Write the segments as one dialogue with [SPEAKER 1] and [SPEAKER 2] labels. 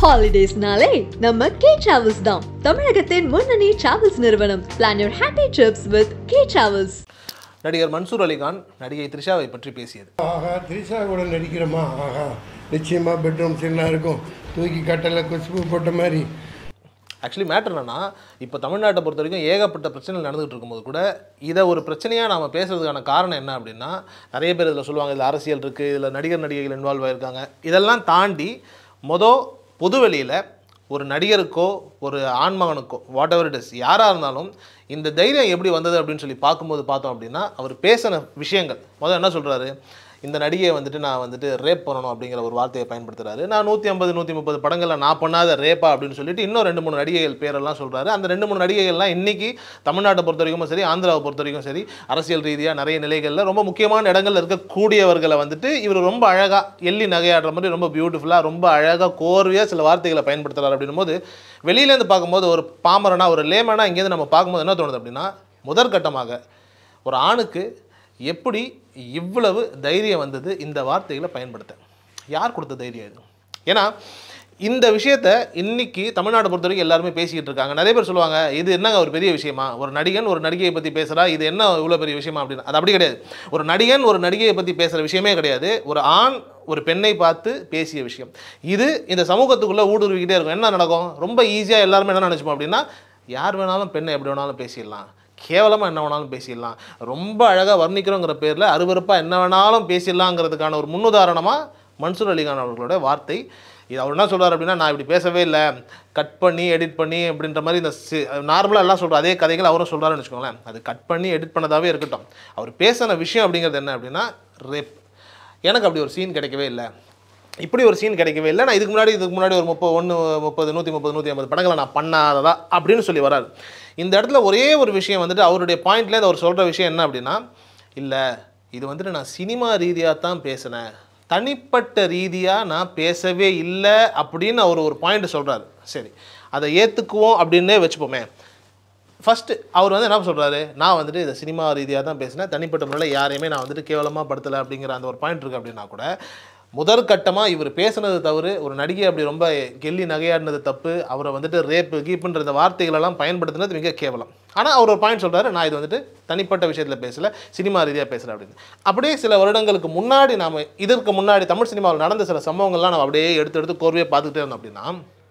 [SPEAKER 1] ஹாலிடேஸ்னாலே நம்ம K travels தான் தமிழகத்தின் முன்னணி டிராவல்ஸ் நிறுவனம் plan your happy trips with K travels
[SPEAKER 2] நடிகர் மன்சூர் அலிகான் நடிகை த்ரிஷாவை பற்றி பேசியது
[SPEAKER 3] ஆஹா த்ரிஷா கூட நடிக்கிறோமா ஆஹா நிச்சயமாக பெட்ரூம் சீனாக இருக்கும் தூக்கி கட்டலை குஷ்பு போட்ட மாதிரி
[SPEAKER 2] ஆக்சுவலி மேட்டர் என்னன்னா இப்போ தமிழ்நாட்டை பொறுத்த வரைக்கும் ஏகப்பட்ட பிரச்சனைகள் நடந்துகிட்டு இருக்கும்போது கூட இதை ஒரு பிரச்சனையாக நாம் பேசுறதுக்கான காரணம் என்ன அப்படின்னா நிறைய பேர் இதில் சொல்லுவாங்க இதில் அரசியல் இருக்குது இதில் நடிகர் நடிகைகள் இன்வால்வ் ஆயிருக்காங்க இதெல்லாம் தாண்டி மொதல் பொதுவெளியில் ஒரு நடிகருக்கோ ஒரு ஆண்மகனுக்கோ வாட் எவர் இட் இஸ் யாராக இருந்தாலும் இந்த தைரியம் எப்படி வந்தது அப்படின்னு சொல்லி பார்க்கும்போது பார்த்தோம் அப்படின்னா அவர் பேசின விஷயங்கள் முதல்ல என்ன சொல்கிறாரு இந்த நடிகையை வந்துட்டு நான் வந்துட்டு ரேப் பண்ணணும் அப்படிங்கிற ஒரு வார்த்தையை பயன்படுத்துறாரு நான் நூற்றி ஐம்பது நூற்றி முப்பது படங்களில் நான் பண்ணாத ரேப்பா அப்படின்னு சொல்லிட்டு இன்னும் ரெண்டு மூணு நடிகைகள் பேரெல்லாம் சொல்கிறாரு அந்த ரெண்டு மூணு நடிகைகள்லாம் இன்னைக்கு தமிழ்நாட்டை பொறுத்த வரைக்கும் சரி ஆந்திராவை பொறுத்த வரைக்கும் சரி அரசியல் ரீதியாக நிறைய நிலைகளில் ரொம்ப முக்கியமான இடங்கள்ல இருக்கக்கூடியவர்களை வந்துட்டு இவர் ரொம்ப அழகாக எள்ளி நகையாடுற மாதிரி ரொம்ப பியூட்டிஃபுல்லாக ரொம்ப அழகாக கோர்வையாக சில வார்த்தைகளை பயன்படுத்துறாரு அப்படின்னும் போது வெளியிலேருந்து பார்க்கும்போது ஒரு பாமரனா ஒரு லேமனா இங்கேருந்து நம்ம பார்க்கும்போது என்ன தோணுது அப்படின்னா முதற்கட்டமாக ஒரு ஆணுக்கு எப்படி இவ்வளவு தைரியம் வந்தது இந்த வார்த்தைகளை பயன்படுத்த யார் கொடுத்த தைரியம் இது ஏன்னா இந்த விஷயத்த இன்னைக்கு தமிழ்நாடு பொறுத்த வரைக்கும் எல்லாருமே பேசிக்கிட்டு இருக்காங்க நிறைய பேர் சொல்லுவாங்க இது என்னங்க ஒரு பெரிய விஷயமா ஒரு நடிகன் ஒரு நடிகையை பற்றி பேசுகிறா இது என்ன இவ்வளோ பெரிய விஷயமா அப்படின்னு அது அப்படி கிடையாது ஒரு நடிகன் ஒரு நடிகையை பற்றி பேசுகிற விஷயமே கிடையாது ஒரு ஆண் ஒரு பெண்ணை பார்த்து பேசிய விஷயம் இது இந்த சமூகத்துக்குள்ளே ஊடுருவிக்கிட்டே இருக்கும் என்ன நடக்கும் ரொம்ப ஈஸியாக எல்லாருமே என்ன நினச்சோம் அப்படின்னா யார் வேணாலும் பெண்ணை எப்படி வேணாலும் பேசிடலாம் கேவலமாக என்ன வேணாலும் பேசிடலாம் ரொம்ப அழகாக வர்ணிக்கிறோங்கிற பேரில் அருவருப்பாக என்ன வேணாலும் பேசிடலாங்கிறதுக்கான ஒரு முன்னுதாரணமாக மன்சூர் அலிகான் அவர்களோட வார்த்தை இது அவர் என்ன சொல்றாரு அப்படின்னா நான் இப்படி பேசவே இல்லை கட் பண்ணி எடிட் பண்ணி அப்படின்ற மாதிரி இந்த நார்மலாக எல்லாம் சொல்கிற அதே கதைகள் அவரும் சொல்கிறாருன்னு வச்சுக்கோங்களேன் அது கட் பண்ணி எடிட் பண்ணதாகவே இருக்கட்டும் அவர் பேசின விஷயம் அப்படிங்கிறது என்ன அப்படின்னா ரேப் எனக்கு அப்படி ஒரு சீன் கிடைக்கவே இல்லை இப்படி ஒரு சீன் கிடைக்கவே இல்லை நான் இதுக்கு முன்னாடி இதுக்கு முன்னாடி ஒரு முப்பது ஒன்று முப்பது நூற்றி முப்பது நூற்றி ஐம்பது படங்களை நான் பண்ணாததா அப்படின்னு சொல்லி வராரு இந்த இடத்துல ஒரே ஒரு விஷயம் வந்துட்டு அவருடைய பாயிண்ட்லேருந்து அவர் சொல்கிற விஷயம் என்ன அப்படின்னா இல்லை இது வந்துட்டு நான் சினிமா ரீதியாக தான் பேசினேன் தனிப்பட்ட ரீதியாக நான் பேசவே இல்லை அப்படின்னு அவர் ஒரு பாயிண்ட் சொல்கிறாரு சரி அதை ஏற்றுக்குவோம் அப்படின்னே வச்சுப்போமே ஃபஸ்ட்டு அவர் வந்து என்ன சொல்கிறாரு நான் வந்துட்டு இதை சினிமா ரீதியாக தான் பேசினேன் தனிப்பட்ட முறையில் யாரையுமே நான் வந்துட்டு கேவலமாக படுத்தலை அப்படிங்கிற அந்த ஒரு பாயிண்ட் இருக்குது அப்படின்னா கூட முதற்கட்டமாக இவர் பேசுனது தவறு ஒரு நடிகை அப்படி ரொம்ப கெல்லி நகையாடினது தப்பு அவரை வந்துட்டு ரேப்பு கீப்புன்ற இந்த வார்த்தைகளெல்லாம் பயன்படுத்தினது மிக கேவலம் ஆனால் அவர் ஒரு பாயிண்ட் சொல்கிறாரு நான் இது வந்துட்டு தனிப்பட்ட விஷயத்தில் பேசல சினிமா ரீதியாக பேசுகிறேன் அப்படின்னு அப்படியே சில வருடங்களுக்கு முன்னாடி நாம் இதற்கு முன்னாடி தமிழ் சினிமாவில் நடந்த சில சம்பவங்கள்லாம் நம்ம அப்படியே எடுத்து எடுத்து கோர்வையாக பார்த்துக்கிட்டே இருந்தோம் அப்படின்னா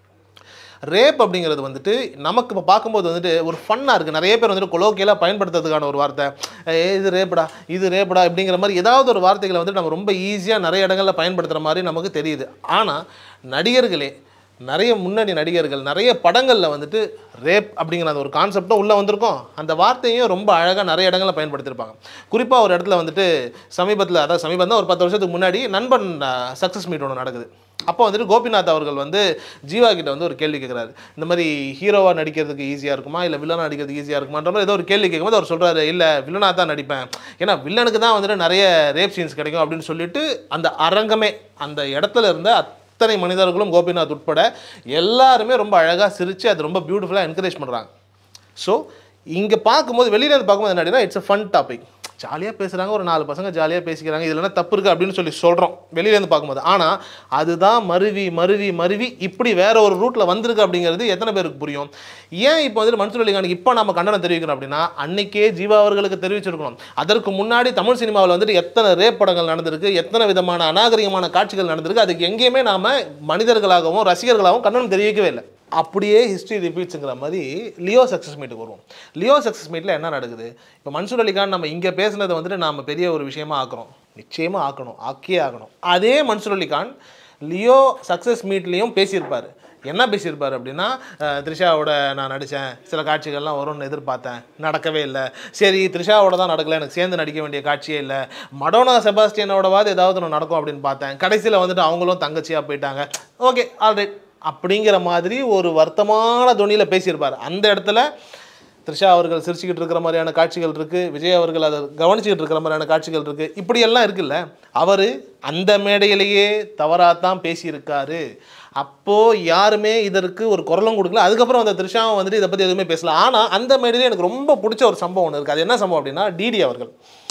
[SPEAKER 2] ரேப் அப்படிங்கிறது வந்துட்டு நமக்கு இப்போ பார்க்கும்போது வந்துட்டு ஒரு ஃபன்னாக இருக்குது நிறைய பேர் வந்துட்டு கொலோக்கியலாக பயன்படுத்துறதுக்கான ஒரு வார்த்தை ஏய், இது ரேப்படா இது ரேப்படா இப்படிங்கிற மாதிரி ஏதாவது ஒரு வார்த்தைகளை வந்துட்டு நம்ம ரொம்ப ஈஸியாக நிறைய இடங்களில் பயன்படுத்துகிற மாதிரி நமக்கு தெரியுது ஆனால் நடிகர்களே நிறைய முன்னணி நடிகர்கள் நிறைய படங்களில் வந்துட்டு ரேப் அப்படிங்கிற அந்த ஒரு கான்செப்டும் உள்ளே வந்திருக்கும் அந்த வார்த்தையும் ரொம்ப அழகாக நிறைய இடங்களில் பயன்படுத்தியிருப்பாங்க குறிப்பாக ஒரு இடத்துல வந்துட்டு சமீபத்தில் அதாவது சமீபம் ஒரு பத்து வருஷத்துக்கு முன்னாடி நண்பன் சக்ஸஸ் மீட் ஒன்று நடக்குது அப்போ வந்துட்டு கோபிநாத் அவர்கள் வந்து ஜீவா கிட்ட வந்து ஒரு கேள்வி கேட்குறாரு இந்த மாதிரி ஹீரோவாக நடிக்கிறதுக்கு ஈஸியாக இருக்குமா இல்லை வில்லனாக நடிக்கிறதுக்கு ஈஸியாக இருக்குமான்ற மாதிரி ஏதோ ஒரு கேள்வி கேட்கும்போது அவர் சொல்கிறாரு இல்லை வில்லனாக தான் நடிப்பேன் ஏன்னா வில்லனுக்கு தான் வந்துட்டு நிறைய ரேப் சீன்ஸ் கிடைக்கும் அப்படின்னு சொல்லிட்டு அந்த அரங்கமே அந்த இடத்துல இருந்த அத்தனை மனிதர்களும் கோபிநாத் உட்பட எல்லாருமே ரொம்ப அழகாக சிரித்து அது ரொம்ப பியூட்டிஃபுல்லாக என்கரேஜ் பண்ணுறாங்க ஸோ இங்கே பார்க்கும்போது வெளியில இருந்து பார்க்கும்போது என்ன அப்படின்னா இட்ஸ் a ஃபன் டாபிக் ஜாலியாக பேசுகிறாங்க ஒரு நாலு பசங்க ஜாலியாக பேசிக்கிறாங்க இதில் என்ன தப்பு இருக்குது அப்படின்னு சொல்லி சொல்கிறோம் வெளியிலேருந்து பார்க்கும்போது ஆனால் அதுதான் மருவி மருவி மருவி இப்படி வேற ஒரு ரூட்டில் வந்திருக்கு அப்படிங்கிறது எத்தனை பேருக்கு புரியும் ஏன் இப்போ வந்துட்டு மன்சூர் அலிகானுக்கு இப்போ நம்ம கண்டனம் தெரிவிக்கிறோம் அப்படின்னா அன்னைக்கே ஜீவா அவர்களுக்கு தெரிவிச்சிருக்கணும் அதற்கு முன்னாடி தமிழ் சினிமாவில் வந்துட்டு எத்தனை ரேப் படங்கள் நடந்திருக்கு எத்தனை விதமான அநாகரிகமான காட்சிகள் நடந்திருக்கு அதுக்கு எங்கேயுமே நாம் மனிதர்களாகவும் ரசிகர்களாகவும் கண்டனம் தெரிவிக்கவே இல்லை அப்படியே ஹிஸ்ட்ரி ரிப்பீட்ஸுங்கிற மாதிரி லியோ சக்ஸஸ் மீட்டுக்கு வருவோம் லியோ சக்ஸஸ் மீட்டில் என்ன நடக்குது இப்போ மன்சூர் அலிகான் நம்ம இங்கே பேசுனதை வந்துட்டு நாம் பெரிய ஒரு விஷயமா ஆக்குறோம் நிச்சயமாக ஆக்கணும் ஆக்கியே ஆகணும் அதே மன்சூர் அலிகான் லியோ சக்ஸஸ் மீட்லேயும் பேசியிருப்பார் என்ன பேசியிருப்பார் அப்படின்னா அஹ், த்ரிஷாவோட நான் நடித்தேன் சில காட்சிகள்லாம் வரும்னு எதிர்பார்த்தேன் நடக்கவே இல்லை சரி த்ரிஷாவோட தான் நடக்கல எனக்கு சேர்ந்து நடிக்க வேண்டிய காட்சியே இல்லை மடோனா செபாஸ்டியனோடவாது ஏதாவது ஒன்று நடக்கும் அப்படின்னு பார்த்தேன் கடைசியில் வந்துட்டு அவங்களும் தங்கச்சியாக போயிட்டாங்க ஓகே ஆல்ரைட் அப்படிங்கிற மாதிரி ஒரு வருத்தமான துணியில் பேசியிருப்பார் அந்த இடத்துல த்ரிஷா அவர்கள் சிரிச்சுக்கிட்டு இருக்கிற மாதிரியான காட்சிகள் இருக்குது விஜய் அவர்கள் அதை கவனிச்சுக்கிட்டு இருக்கிற மாதிரியான காட்சிகள் இருக்குது இப்படியெல்லாம் இருக்குல்ல அவர் அந்த மேடையிலேயே தவறாக தான் பேசியிருக்காரு அப்போது யாருமே இதற்கு ஒரு குரலும் கொடுக்கல அதுக்கப்புறம் அந்த த்ரிஷாவை வந்துட்டு இதை பற்றி எதுவுமே பேசல ஆனால் அந்த மேடையிலே எனக்கு ரொம்ப பிடிச்ச ஒரு சம்பவம் ஒன்று இருக்குது அது என்ன சம்பவம் அப்படின்னா டிடி அவர்கள்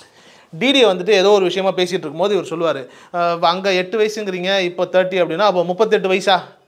[SPEAKER 2] டிடியை வந்துட்டு ஏதோ ஒரு விஷயமா பேசிகிட்டு இருக்கும்போது இவர் சொல்லுவார் அங்கே எட்டு வயசுங்கிறீங்க இப்போ தேர்ட்டி அப்படின்னா அப்போ முப்பத்தெட்டு வயசா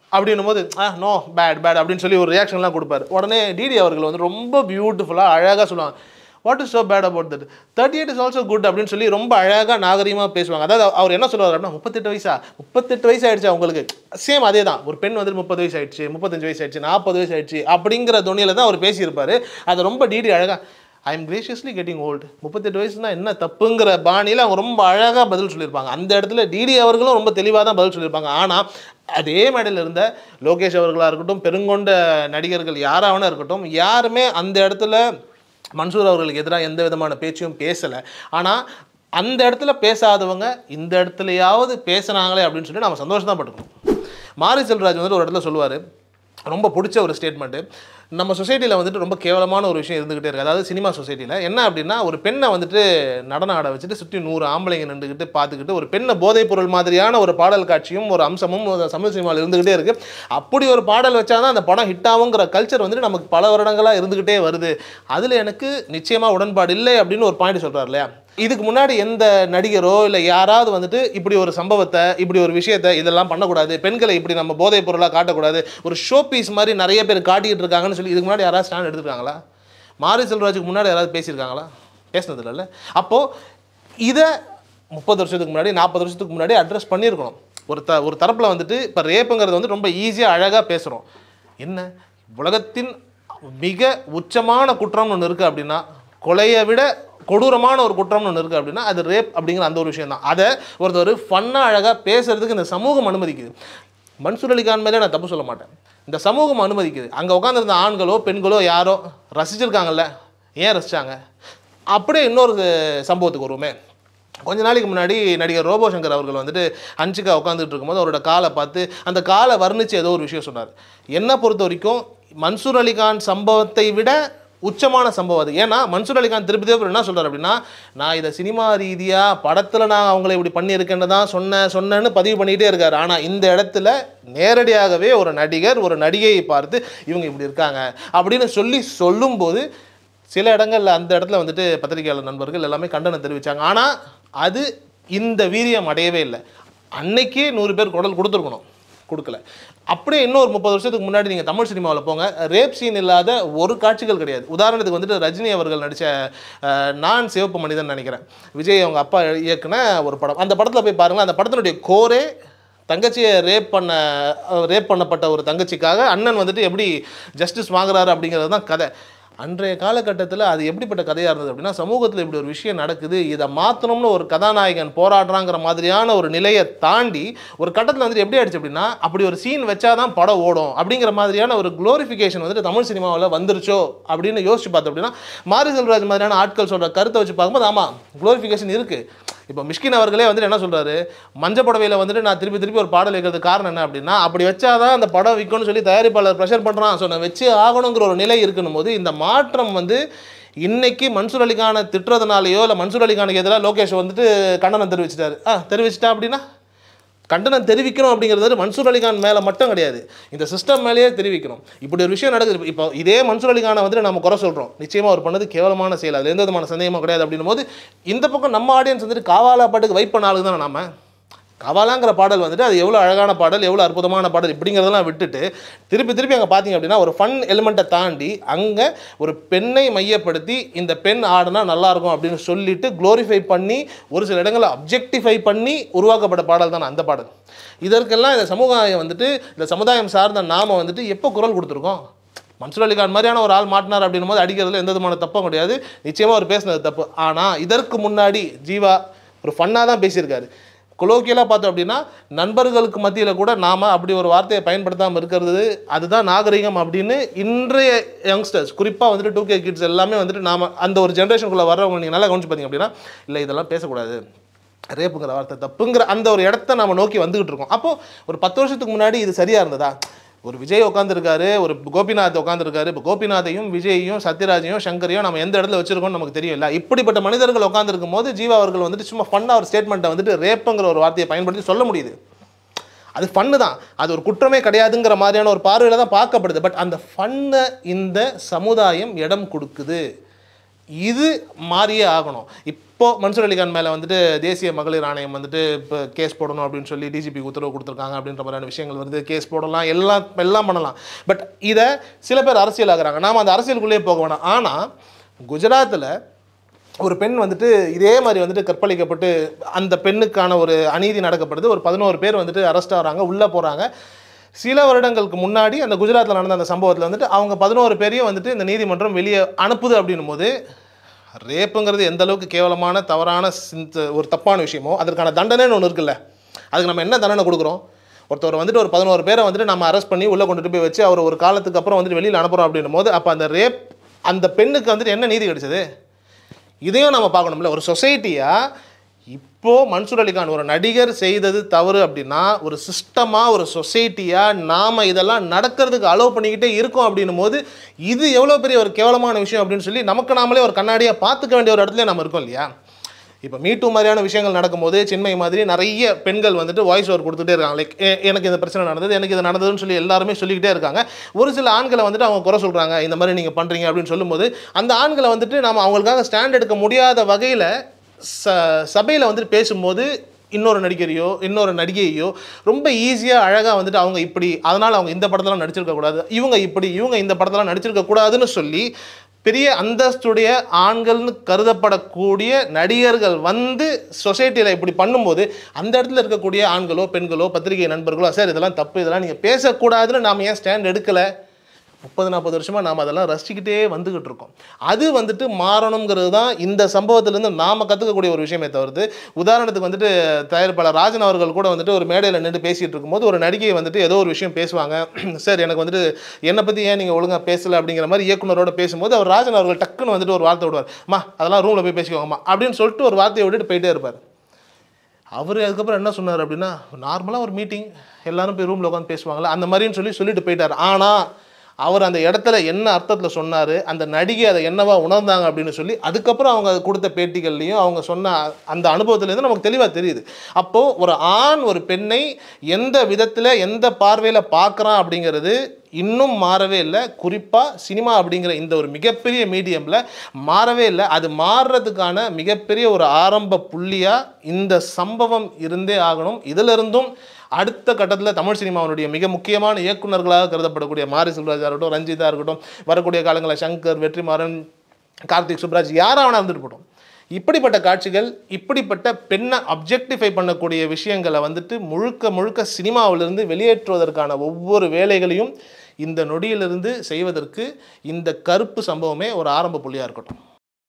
[SPEAKER 2] அப்படின்னும் போது ஆ நோ பேட் பேட் அப்படின்னு சொல்லி ஒரு ரியாக்ஷன்லாம் கொடுப்பாரு உடனே டிடி அவர்கள் வந்து ரொம்ப பியூட்டிஃபுல்லாக அழகாக சொல்லுவாங்க what is so bad about that thirty eight is also good அப்படின்னு சொல்லி ரொம்ப அழகாக நாகரிகமாக பேசுவாங்க அதாவது அவர் என்ன சொல்லுவார் அப்படின்னா முப்பத்தெட்டு வயசா முப்பத்தெட்டு வயசு ஆயிடுச்சு அவங்களுக்கு சேம் அதே தான் ஒரு பெண் வந்து முப்பது வயசு ஆயிடுச்சு முப்பத்தஞ்சு வயசு ஆயிடுச்சு நாற்பது வயசு ஆயிடுச்சு அப்படிங்கிற துணியில தான் அவர் பேசியிருப்பாரு அது ரொம்ப டிடி அழகாக I am graciously getting old முப்பத்தெட்டு வயசுனா என்ன தப்புங்கிற பாணியில் அவங்க ரொம்ப அழகாக பதில் சொல்லியிருப்பாங்க அந்த இடத்துல டிடி அவர்களும் ரொம்ப தெளிவாக தான் பதில் சொல்லியிருப்பாங்க ஆனால் அதே மேடையில் இருந்த லோகேஷ் அவர்களாக இருக்கட்டும் பெருங்கொண்ட நடிகர்கள் யாராவனா இருக்கட்டும் யாருமே அந்த இடத்துல மன்சூர் அவர்களுக்கு எதிராக எந்த விதமான பேச்சையும் பேசலை ஆனால் அந்த இடத்துல பேசாதவங்க இந்த இடத்துலையாவது பேசுனாங்களே அப்படின்னு சொல்லி நம்ம சந்தோஷம் தான் பட்டுக்கணும் மாரி செல்வராஜ் வந்துட்டு ஒரு இடத்துல சொல்லுவார் ரொம்ப பிடிச்ச ஒரு ஸ்டேட்மெண்ட்டு நம்ம சொசைட்டியில் வந்துட்டு ரொம்ப கேவலமான ஒரு விஷயம் இருந்துகிட்டே இருக்குது அதாவது சினிமா சொசைட்டியில் என்ன அப்படின்னா ஒரு பெண்ணை வந்துட்டு நடனம் ஆட வச்சுட்டு சுற்றி நூறு ஆம்பளைங்க நின்றுக்கிட்டு பார்த்துக்கிட்டு ஒரு பெண்ணை போதைப் பொருள் மாதிரியான ஒரு பாடல் காட்சியும் ஒரு அம்சமும் ஒரு தமிழ் சினிமாவில் இருந்துகிட்டே இருக்குது அப்படி ஒரு பாடல் வச்சா தான் அந்த படம் ஹிட் ஆகுங்கிற கல்ச்சர் வந்துட்டு நமக்கு பல வருடங்களாக இருந்துக்கிட்டே வருது அதில் எனக்கு நிச்சயமாக உடன்பாடு இல்லை அப்படின்னு ஒரு பாயிண்ட் சொல்கிறார் இல்லையா இதுக்கு முன்னாடி எந்த நடிகரோ இல்லை யாராவது வந்துட்டு இப்படி ஒரு சம்பவத்தை இப்படி ஒரு விஷயத்தை இதெல்லாம் பண்ணக்கூடாது பெண்களை இப்படி நம்ம போதைப் பொருளாக காட்டக்கூடாது ஒரு ஷோ பீஸ் மாதிரி நிறைய பேர் காட்டிக்கிட்டு இருக்காங்கன்னு சொல்லி இதுக்கு முன்னாடி யாராவது ஸ்டாண்ட் எடுத்துருக்காங்களா மாரி செல்வராஜுக்கு முன்னாடி யாராவது பேசியிருக்காங்களா பேசினது இல்லைல்ல அப்போது இதை முப்பது வருஷத்துக்கு முன்னாடி நாற்பது வருஷத்துக்கு முன்னாடி அட்ரஸ் பண்ணியிருக்கணும் ஒரு த ஒரு தரப்பில் வந்துட்டு இப்போ ரேப்புங்கிறது வந்து ரொம்ப ஈஸியாக அழகாக பேசுகிறோம் என்ன உலகத்தின் மிக உச்சமான குற்றம்னு ஒன்று இருக்குது அப்படின்னா கொலையை விட கொடூரமான ஒரு குற்றம்னு ஒன்று இருக்குது அப்படின்னா அது ரேப் அப்படிங்கிற அந்த ஒரு விஷயம் தான் அதை ஒருத்தர் ஃபன்னாக அழகாக பேசுறதுக்கு இந்த சமூகம் அனுமதிக்குது மன்சூர் அலிகான் மேலே நான் தப்பு சொல்ல மாட்டேன் இந்த சமூகம் அனுமதிக்குது அங்கே உட்காந்துருந்த ஆண்களோ பெண்களோ யாரோ ரசிச்சிருக்காங்கல்ல ஏன் ரசிச்சாங்க அப்படியே இன்னொரு சம்பவத்துக்கு வருவோமே கொஞ்ச நாளைக்கு முன்னாடி நடிகர் ரோபோ சங்கர் அவர்கள் வந்துட்டு அஞ்சுக்கா உட்காந்துட்டு இருக்கும்போது அவரோட காலை பார்த்து அந்த காலை வர்ணித்து ஏதோ ஒரு விஷயம் சொன்னார் என்னை பொறுத்த வரைக்கும் மன்சூர் அலிகான் சம்பவத்தை விட உச்சமான சம்பவம் அது ஏன்னா மன்சூர் அலிகான் திருப்பதி தேவர் என்ன சொல்றாரு அப்படின்னா நான் இதை சினிமா ரீதியாக படத்தில் நான் அவங்கள இப்படி பண்ணியிருக்கேன்னு தான் சொன்னேன் சொன்னேன்னு பதிவு பண்ணிக்கிட்டே இருக்காரு ஆனால் இந்த இடத்துல நேரடியாகவே ஒரு நடிகர் ஒரு நடிகையை பார்த்து இவங்க இப்படி இருக்காங்க அப்படின்னு சொல்லி சொல்லும்போது சில இடங்கள்ல அந்த இடத்துல வந்துட்டு பத்திரிகையாளர் நண்பர்கள் எல்லாமே கண்டனம் தெரிவித்தாங்க ஆனால் அது இந்த வீரியம் அடையவே இல்லை அன்னைக்கே நூறு பேர் குரல் கொடுத்துருக்கணும் கொடுக்கல அப்படியே இன்னொரு முப்பது வருஷத்துக்கு முன்னாடி நீங்கள் தமிழ் சினிமாவில் போங்க ரேப் சீன் இல்லாத ஒரு காட்சிகள் கிடையாது உதாரணத்துக்கு வந்துட்டு ரஜினி அவர்கள் நடித்த நான் சிவப்பு மனிதன் நினைக்கிறேன் விஜய் அவங்க அப்பா இயக்குன ஒரு படம் அந்த படத்தில் போய் பாருங்களேன் அந்த படத்தினுடைய கோரே தங்கச்சியை ரேப் பண்ண ரேப் பண்ணப்பட்ட ஒரு தங்கச்சிக்காக அண்ணன் வந்துட்டு எப்படி ஜஸ்டிஸ் வாங்குறாரு அப்படிங்கிறது தான் கதை அன்றைய காலகட்டத்தில் அது எப்படிப்பட்ட கதையாக இருந்தது அப்படின்னா சமூகத்தில் இப்படி ஒரு விஷயம் நடக்குது இதை மாற்றணும்னு ஒரு கதாநாயகன் போராடுறாங்கிற மாதிரியான ஒரு நிலையை தாண்டி ஒரு கட்டத்தில் வந்துட்டு எப்படி ஆயிடுச்சு அப்படின்னா அப்படி ஒரு சீன் வச்சாதான் படம் ஓடும் அப்படிங்கிற மாதிரியான ஒரு குளோரிஃபிகேஷன் வந்துட்டு தமிழ் சினிமாவில் வந்துருச்சோ அப்படின்னு யோசிச்சு பார்த்தோம் அப்படின்னா மாரி செல்வராஜ் மாதிரியான ஆட்கள் சொல்கிற கருத்தை வச்சு பார்க்கும்போது ஆமாம் குளோரிஃபிகேஷன் இருக்குது இப்போ மிஷ்கின் அவர்களே வந்துட்டு என்ன சொல்றாரு மஞ்ச புடவையில் வந்துட்டு நான் திருப்பி திருப்பி ஒரு பாடல் வைக்கிறதுக்கு காரணம் என்ன அப்படின்னா அப்படி வச்சாதான் அந்த படம் விற்கும்னு சொல்லி தயாரிப்பாளர் ப்ரெஷர் பண்ணுறான் ஸோ நான் வச்சு ஆகணுங்கிற ஒரு நிலை இருக்கணும் போது இந்த மாற்றம் வந்து இன்னைக்கு மன்சூர் அலிகானை திட்டுறதுனாலையோ இல்லை மன்சூர் அலிகானுக்கு எதிராக லோகேஷ் வந்துட்டு கண்டனம் தெரிவிச்சிட்டாரு ஆ தெரிவிச்சிட்டா அப்படின்னா கண்டனம் தெரிவிக்கணும் அப்படிங்கிறது வந்து மன்சூர் அலிகான் மேலே மட்டும் கிடையாது இந்த சிஸ்டம் மேலேயே தெரிவிக்கணும் இப்படி ஒரு விஷயம் நடக்குது இப்போ இதே மன்சூர் அலிகானை வந்துட்டு நம்ம குறை சொல்கிறோம் நிச்சயமாக அவர் பண்ணது கேவலமான செயல் அதில் எந்த விதமான சந்தேகமும் கிடையாது அப்படின்னும் போது இந்த பக்கம் நம்ம ஆடியன்ஸ் வந்துட்டு காவாலா பாட்டுக்கு வைப் பண்ண ஆளுங்க தானே நாம கவாலாங்கிற பாடல் வந்துட்டு அது எவ்வளோ அழகான பாடல் எவ்வளோ அற்புதமான பாடல் இப்படிங்கிறதெல்லாம் விட்டுட்டு திருப்பி திருப்பி அங்கே பார்த்தீங்க அப்படின்னா ஒரு ஃபன் எலிமெண்ட்டை தாண்டி அங்கே ஒரு பெண்ணை மையப்படுத்தி இந்த பெண் ஆடினா நல்லாயிருக்கும் அப்படின்னு சொல்லிட்டு க்ளோரிஃபை பண்ணி ஒரு சில இடங்களில் அப்ஜெக்டிஃபை பண்ணி உருவாக்கப்பட்ட பாடல் தான் அந்த பாடல் இதற்கெல்லாம் இந்த சமுதாயம் வந்துட்டு இந்த சமுதாயம் சார்ந்த நாம வந்துட்டு எப்போ குரல் கொடுத்துருக்கோம் மன்சூர் அலிகான் மாதிரியான ஒரு ஆள் மாட்டினார் அப்படின்னும் போது அடிக்கிறதுல எந்த விதமான தப்பும் கிடையாது நிச்சயமாக அவர் பேசுனது தப்பு ஆனால் இதற்கு முன்னாடி ஜீவா ஒரு ஃபன்னாக தான் பேசியிருக்காரு கொலோக்கியலாக பார்த்தோம் அப்படின்னா நண்பர்களுக்கு மத்தியில் கூட நாம் அப்படி ஒரு வார்த்தையை பயன்படுத்தாமல் இருக்கிறது அதுதான் நாகரிகம் அப்படின்னு இன்றைய யங்ஸ்டர்ஸ் குறிப்பாக வந்துட்டு டூ கே கிட்ஸ் எல்லாமே வந்துட்டு நாம் அந்த ஒரு ஜென்ரேஷனுக்குள்ளே வர்றவங்க நீங்கள் நல்லா கவனிச்சு பார்த்தீங்க அப்படின்னா இல்லை இதெல்லாம் பேசக்கூடாது ரேப்புங்கிற வார்த்தை தப்புங்கிற அந்த ஒரு இடத்த நம்ம நோக்கி வந்துகிட்டு இருக்கோம் அப்போது ஒரு பத்து வருஷத்துக்கு முன்னாடி இது சரியாக இருந்ததா ஒரு விஜய் உட்காந்துருக்காரு ஒரு கோபிநாத் உட்காந்துருக்காரு இப்போ கோபிநாத்தையும் விஜயையும் சத்யராஜையும் சங்கரையும் நம்ம எந்த இடத்துல வச்சிருக்கோம்னு நமக்கு தெரியும் இல்லை இப்படிப்பட்ட மனிதர்கள் உட்காந்துருக்கும் போது ஜீவா அவர்கள் வந்துட்டு சும்மா ஃபன்னாக ஒரு ஸ்டேட்மெண்ட்டை வந்துட்டு ரேப்புங்கிற ஒரு வார்த்தையை பயன்படுத்தி சொல்ல முடியுது அது ஃபன்னு தான் அது ஒரு குற்றமே கிடையாதுங்கிற மாதிரியான ஒரு பார்வையில் தான் பார்க்கப்படுது பட் அந்த ஃபன்னை இந்த சமுதாயம் இடம் கொடுக்குது இது மாறியே ஆகணும் இப்போ மன்சூர் அலிகான் மேலே வந்துட்டு தேசிய மகளிர் ஆணையம் வந்துட்டு இப்போ கேஸ் போடணும் அப்படின்னு சொல்லி டிஜிபி உத்தரவு கொடுத்துருக்காங்க அப்படின்ற மாதிரியான விஷயங்கள் வருது கேஸ் போடலாம் எல்லாம் எல்லாம் பண்ணலாம் பட் இதை சில பேர் அரசியல் ஆகுறாங்க நாம் அந்த அரசியலுக்குள்ளேயே போக வேணாம் ஆனால் குஜராத்தில் ஒரு பெண் வந்துட்டு இதே மாதிரி வந்துட்டு கற்பழிக்கப்பட்டு அந்த பெண்ணுக்கான ஒரு அநீதி நடக்கப்படுது ஒரு பதினோரு பேர் வந்துட்டு அரெஸ்ட் ஆகிறாங்க உள்ளே போகிறாங்க சில வருடங்களுக்கு முன்னாடி அந்த குஜராத்தில் நடந்த அந்த சம்பவத்தில் வந்துட்டு அவங்க பதினோரு பேரையும் வந்துட்டு இந்த நீதிமன்றம் வெளியே அனுப்புது அப்படின்னும் போது ரேப்புங்கிறது எந்த அளவுக்கு கேவலமான தவறான சிந்த ஒரு தப்பான விஷயமோ அதற்கான தண்டனைன்னு ஒன்று இருக்குல்ல அதுக்கு நம்ம என்ன தண்டனை கொடுக்குறோம் ஒருத்தர் வந்துட்டு ஒரு பதினோரு பேரை வந்துட்டு நம்ம அரெஸ்ட் பண்ணி உள்ளே கொண்டுட்டு போய் வச்சு அவர் ஒரு காலத்துக்கு அப்புறம் வந்துட்டு வெளியில் அனுப்புகிறோம் அப்படின்னும் போது அப்போ அந்த ரேப் அந்த பெண்ணுக்கு வந்துட்டு என்ன நீதி கிடைச்சது இதையும் நம்ம பார்க்கணும்ல ஒரு சொசைட்டியாக இப்போ மன்சூர் அலிகான் ஒரு நடிகர் செய்தது தவறு அப்படின்னா ஒரு சிஸ்டமாக ஒரு சொசைட்டியாக நாம் இதெல்லாம் நடக்கிறதுக்கு அலோவ் பண்ணிக்கிட்டே இருக்கோம் அப்படின்னும் போது இது எவ்வளோ பெரிய ஒரு கேவலமான விஷயம் அப்படின்னு சொல்லி நமக்கு நாமளே ஒரு கண்ணாடியாக பார்த்துக்க வேண்டிய ஒரு இடத்துல நம்ம இருக்கோம் இல்லையா இப்போ மீட்டு மாதிரியான விஷயங்கள் நடக்கும்போது சென்னை மாதிரி நிறைய பெண்கள் வந்துட்டு வாய்ஸ் ஓவர் கொடுத்துட்டே இருக்காங்க லைக் எனக்கு இந்த பிரச்சனை நடந்தது எனக்கு இது நடந்ததுன்னு சொல்லி எல்லாருமே சொல்லிக்கிட்டே இருக்காங்க ஒரு சில ஆண்களை வந்துட்டு அவங்க குறை சொல்கிறாங்க இந்த மாதிரி நீங்கள் பண்ணுறீங்க அப்படின்னு சொல்லும்போது அந்த ஆண்களை வந்துட்டு நம்ம அவங்களுக்காக ஸ்டாண்ட் எடுக்க முடியாத வகையில் ச சபையில் வந்துட்டு பேசும்போது இன்னொரு நடிகரையோ இன்னொரு நடிகையோ ரொம்ப ஈஸியாக அழகாக வந்துட்டு அவங்க இப்படி அதனால் அவங்க இந்த படத்தெல்லாம் நடிச்சிருக்க கூடாது இவங்க இப்படி இவங்க இந்த படத்தெல்லாம் நடிச்சிருக்க கூடாதுன்னு சொல்லி பெரிய அந்தஸ்துடைய ஆண்கள்னு கருதப்படக்கூடிய நடிகர்கள் வந்து சொசைட்டியில் இப்படி பண்ணும்போது அந்த இடத்துல இருக்கக்கூடிய ஆண்களோ பெண்களோ பத்திரிகை நண்பர்களோ சார் இதெல்லாம் தப்பு இதெல்லாம் நீங்கள் பேசக்கூடாதுன்னு நாம் ஏன் ஸ்டாண்ட் எடுக்கலை முப்பது நாற்பது வருஷமாக நாம் அதெல்லாம் ரசிச்சுக்கிட்டே வந்துக்கிட்டு இருக்கோம் அது வந்துட்டு மாறணுங்கிறது தான் இந்த சம்பவத்திலேருந்து நாம் கற்றுக்கக்கூடிய ஒரு விஷயமே தவிர்த்து உதாரணத்துக்கு வந்துட்டு தயாரிப்பாளர் ராஜன் அவர்கள் கூட வந்துட்டு ஒரு மேடையில் நின்று பேசிகிட்டு இருக்கும்போது ஒரு நடிகை வந்துட்டு ஏதோ ஒரு விஷயம் பேசுவாங்க சார் எனக்கு வந்துட்டு என்னை பற்றி ஏன் நீங்கள் ஒழுங்காக பேசலை அப்படிங்கிற மாதிரி இயக்குனரோட பேசும்போது அவர் ராஜன் அவர்கள் டக்குன்னு வந்துட்டு ஒரு வார்த்தை விடுவார் அம்மா அதெல்லாம் ரூமில் போய் பேசிக்கோங்கம்மா அப்படின்னு சொல்லிட்டு ஒரு வார்த்தையை விட்டுட்டு போயிட்டே இருப்பார் அவர் அதுக்கப்புறம் என்ன சொன்னார் அப்படின்னா நார்மலாக ஒரு மீட்டிங் எல்லாரும் போய் ரூமில் உட்காந்து பேசுவாங்களா அந்த மாதிரின்னு சொல்லி சொல்லிட்டு போயிட்டார் ஆனால் அவர் அந்த இடத்துல என்ன அர்த்தத்தில் சொன்னார் அந்த நடிகை அதை என்னவா உணர்ந்தாங்க அப்படின்னு சொல்லி அதுக்கப்புறம் அவங்க கொடுத்த பேட்டிகள்லையும் அவங்க சொன்ன அந்த அனுபவத்துலேருந்து நமக்கு தெளிவாக தெரியுது அப்போது ஒரு ஆண் ஒரு பெண்ணை எந்த விதத்தில் எந்த பார்வையில் பார்க்குறான் அப்படிங்கிறது இன்னும் மாறவே இல்லை குறிப்பாக சினிமா அப்படிங்கிற இந்த ஒரு மிகப்பெரிய மீடியமில் மாறவே இல்லை அது மாறுறதுக்கான மிகப்பெரிய ஒரு ஆரம்ப புள்ளியாக இந்த சம்பவம் இருந்தே ஆகணும் இதிலிருந்தும் அடுத்த கட்டத்தில் தமிழ் சினிமாவினுடைய மிக முக்கியமான இயக்குனர்களாக கருதப்படக்கூடிய மாரி செல்வராஜா இருக்கட்டும் ரஞ்சிதா இருக்கட்டும் வரக்கூடிய காலங்களில் சங்கர் வெற்றிமாறன் கார்த்திக் சுப்ராஜ் யாராக வேணா இருந்துட்டு போட்டோம் இப்படிப்பட்ட காட்சிகள் இப்படிப்பட்ட பெண்ணை அப்ஜெக்டிஃபை பண்ணக்கூடிய விஷயங்களை வந்துட்டு முழுக்க முழுக்க சினிமாவிலிருந்து வெளியேற்றுவதற்கான ஒவ்வொரு வேலைகளையும் இந்த நொடியிலிருந்து செய்வதற்கு இந்த கருப்பு சம்பவமே ஒரு ஆரம்ப புள்ளியாக இருக்கட்டும்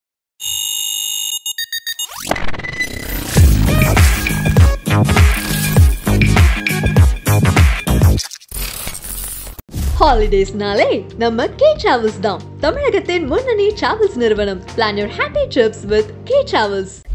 [SPEAKER 1] ஹாலிடேஸ்னாலே நம்ம கே டிராவல்ஸ் தான் தமிழகத்தின் முன்னணி டிராவல்ஸ் நிறுவனம் plan your happy trips with K travels